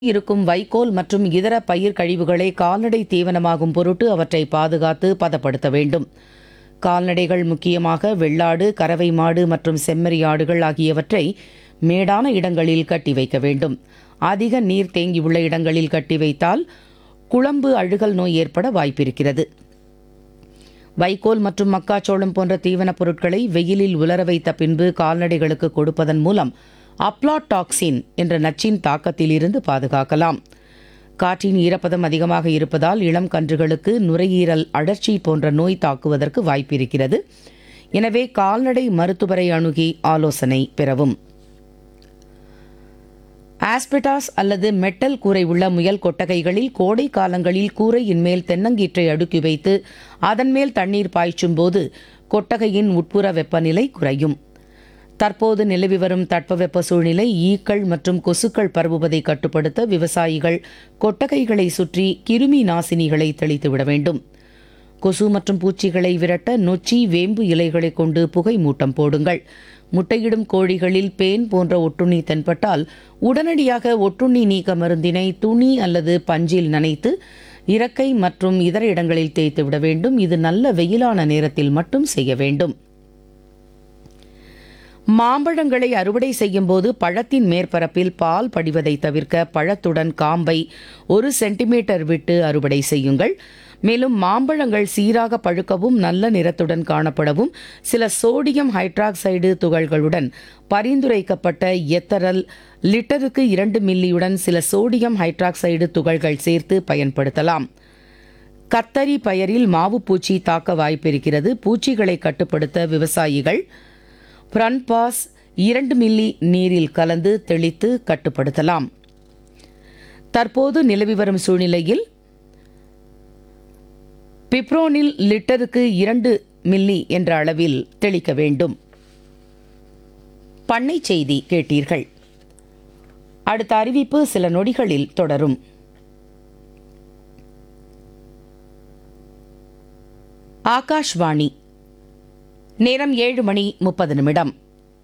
இருக்கும் வைக்கோல் மற்றும் இதர பயிர் கழிவுகளை கால்நடை தீவனமாகும் பொருட்டு அவற்றை பாதுகாத்து பதப்படுத்த வேண்டும் கால்நடைகள் முக்கியமாக வெள்ளாடு கறவை மாடு மற்றும் செம்மறி ஆடுகள் ஆகியவற்றை மேடான இடங்களில் கட்டி வைக்க வேண்டும் அதிக நீர் தேங்கியுள்ள இடங்களில் கட்டி வைத்தால் குழம்பு அழுகல் நோய் ஏற்பட வாய்ப்பிருக்கிறது வைக்கோல் மற்றும் மக்காச்சோளம் போன்ற தீவனப் பொருட்களை வெயிலில் உலர வைத்த பின்பு கால்நடைகளுக்கு கொடுப்பதன் மூலம் அப்ளாடாக்சின் என்ற நச்சின் தாக்கத்திலிருந்து பாதுகாக்கலாம் காற்றின் ஈரப்பதம் அதிகமாக இருப்பதால் இளம் கன்றுகளுக்கு நுரையீரல் அழற்சி போன்ற நோய் தாக்குவதற்கு வாய்ப்பிருக்கிறது எனவே கால்நடை மருத்துவரை அணுகி ஆலோசனை பெறவும் ஆஸ்பெட்டாஸ் அல்லது மெட்டல் கூரை உள்ள முயல் கொட்டகைகளில் கோடை காலங்களில் கூரையின் மேல் தென்னங்கீற்றை அடுக்கி வைத்து அதன் மேல் தண்ணீர் பாய்ச்சும் போது கொட்டகையின் உட்புற வெப்பநிலை குறையும் தற்போது நிலவி வரும் தட்பவெப்ப சூழ்நிலை ஈக்கள் மற்றும் கொசுக்கள் பரவுவதை கட்டுப்படுத்த விவசாயிகள் கொட்டகைகளை சுற்றி கிருமி நாசினிகளை தெளித்துவிட வேண்டும் கொசு மற்றும் பூச்சிகளை விரட்ட நொச்சி வேம்பு இலைகளை கொண்டு புகை மூட்டம் போடுங்கள் முட்டையிடும் கோழிகளில் பேன் போன்ற ஒட்டுண்ணி தென்பட்டால் உடனடியாக ஒட்டுண்ணி நீக்க மருந்தினை துணி அல்லது பஞ்சில் நனைத்து இறக்கை மற்றும் இதர இடங்களில் தேய்த்து விட வேண்டும் இது நல்ல வெயிலான நேரத்தில் மட்டும் செய்ய வேண்டும் மாம்பழங்களை அறுவடை செய்யும் போது பழத்தின் மேற்பரப்பில் பால் படிவதை தவிர்க்க பழத்துடன் காம்பை ஒரு சென்டிமீட்டர் விட்டு அறுவடை செய்யுங்கள் மேலும் மாம்பழங்கள் சீராக பழுக்கவும் நல்ல நிறத்துடன் காணப்படவும் சில சோடியம் ஹைட்ராக்சைடு துகள்களுடன் பரிந்துரைக்கப்பட்ட எத்தரல் லிட்டருக்கு இரண்டு மில்லியுடன் சில சோடியம் ஹைட்ராக்சைடு துகள்கள் சேர்த்து பயன்படுத்தலாம் கத்தரி பயிரில் மாவு பூச்சி தாக்க வாய்ப்பிருக்கிறது பூச்சிகளை கட்டுப்படுத்த விவசாயிகள் பிரன்பாஸ் இரண்டு மில்லி நீரில் கலந்து தெளித்து கட்டுப்படுத்தலாம் தற்போது நிலவி வரும் சூழ்நிலையில் பிப்ரோனில் லிட்டருக்கு இரண்டு மில்லி என்ற அளவில் தெளிக்க வேண்டும் பண்ணை செய்தி கேட்டீர்கள் அடுத்த அறிவிப்பு சில நொடிகளில் தொடரும் ஆகாஷ்வாணி நேரம் ஏழு மணி முப்பது நிமிடம்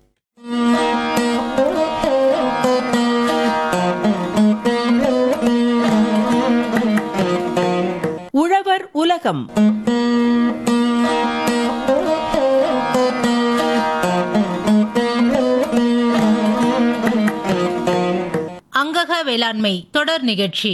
உழவர் உலகம் அங்கக வேளாண்மை தொடர் நிகழ்ச்சி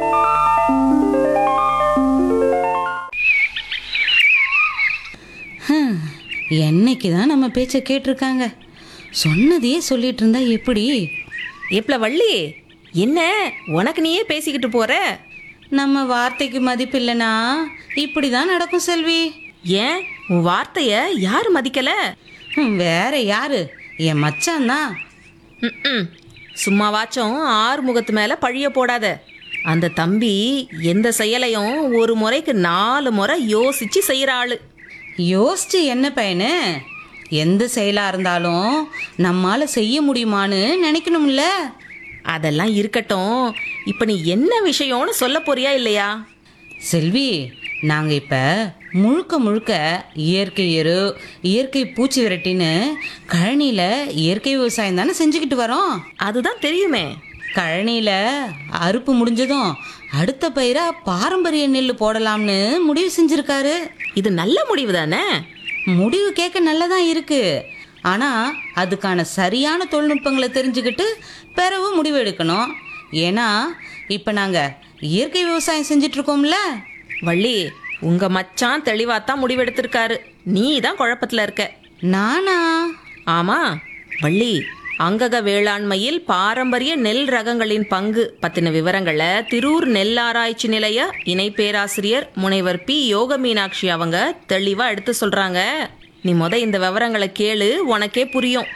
என்னைக்கு தான் நம்ம பேச்சை கேட்டிருக்காங்க சொன்னதையே சொல்லிட்டு இருந்தா எப்படி எப்பல வள்ளி என்ன உனக்கு நீயே பேசிக்கிட்டு போற நம்ம வார்த்தைக்கு மதிப்பு இல்லைனா இப்படி தான் நடக்கும் செல்வி ஏன் உன் வார்த்தைய யார் மதிக்கல ஹம், வேற யாரு என் மச்சான் தான் ம்ம். சும்மாவாச்சும் ஆறு முகத்து மேல பழிய போடாத அந்த தம்பி எந்த செயலையும் ஒரு முறைக்கு நாலு முறை யோசிச்சு செய்யற ஆளு யோசிச்சு என்ன பயனு எந்த செயலா இருந்தாலும் நம்மால செய்ய முடியுமான்னு நினைக்கணும்ல அதெல்லாம் இருக்கட்டும் இப்ப நீ என்ன விஷயம்னு சொல்ல போறியா இல்லையா செல்வி நாங்கள் இப்போ முழுக்க முழுக்க இயற்கை எரு இயற்கை பூச்சி விரட்டின்னு கழனியில் இயற்கை விவசாயம் தானே செஞ்சுக்கிட்டு வரோம் அதுதான் தெரியுமே கழனியில் அறுப்பு முடிஞ்சதும் அடுத்த பயிராக பாரம்பரிய நெல் போடலாம்னு முடிவு செஞ்சுருக்காரு இது நல்ல முடிவு தானே முடிவு கேட்க நல்லதான் இருக்கு ஆனால் அதுக்கான சரியான தொழில்நுட்பங்களை தெரிஞ்சுக்கிட்டு பிறகு முடிவு எடுக்கணும் ஏன்னா இப்போ நாங்கள் இயற்கை விவசாயம் செஞ்சுட்டு இருக்கோம்ல வள்ளி உங்க மச்சான் தெளிவாத்தான் முடிவெடுத்திருக்காரு நீ தான் குழப்பத்துல இருக்க நானா ஆமா வள்ளி அங்கக வேளாண்மையில் பாரம்பரிய நெல் ரகங்களின் பங்கு பத்தின விவரங்களை திரூர் நெல் ஆராய்ச்சி நிலைய இணை பேராசிரியர் முனைவர் பி யோக மீனாட்சி அவங்க தெளிவா எடுத்து சொல்றாங்க நீ முத இந்த விவரங்களை கேளு உனக்கே புரியும்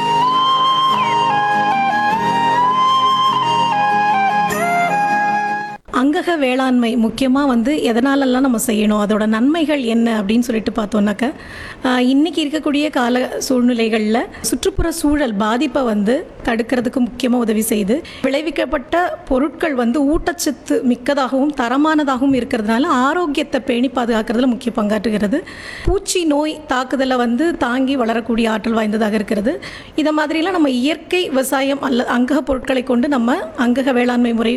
அங்கக வேளாண்மை முக்கியமாக வந்து எதனாலெல்லாம் நம்ம செய்யணும் அதோட நன்மைகள் என்ன அப்படின்னு சொல்லிட்டு பார்த்தோன்னாக்க ஆஹ், இன்னைக்கு இருக்கக்கூடிய கால சூழ்நிலைகளில் சுற்றுப்புற சூழல் பாதிப்பை வந்து தடுக்கிறதுக்கு முக்கியமாக உதவி செய்யுது விளைவிக்கப்பட்ட பொருட்கள் வந்து ஊட்டச்சத்து மிக்கதாகவும் தரமானதாகவும் இருக்கிறதுனால ஆரோக்கியத்தை பேணி பாதுகாக்கிறதுல முக்கிய பங்காற்றுகிறது பூச்சி நோய் தாக்குதலை வந்து தாங்கி வளரக்கூடிய ஆற்றல் வாய்ந்ததாக இருக்கிறது இதை மாதிரிலாம் நம்ம இயற்கை விவசாயம் அல்ல அங்கக பொருட்களை கொண்டு நம்ம அங்கக வேளாண்மை முறை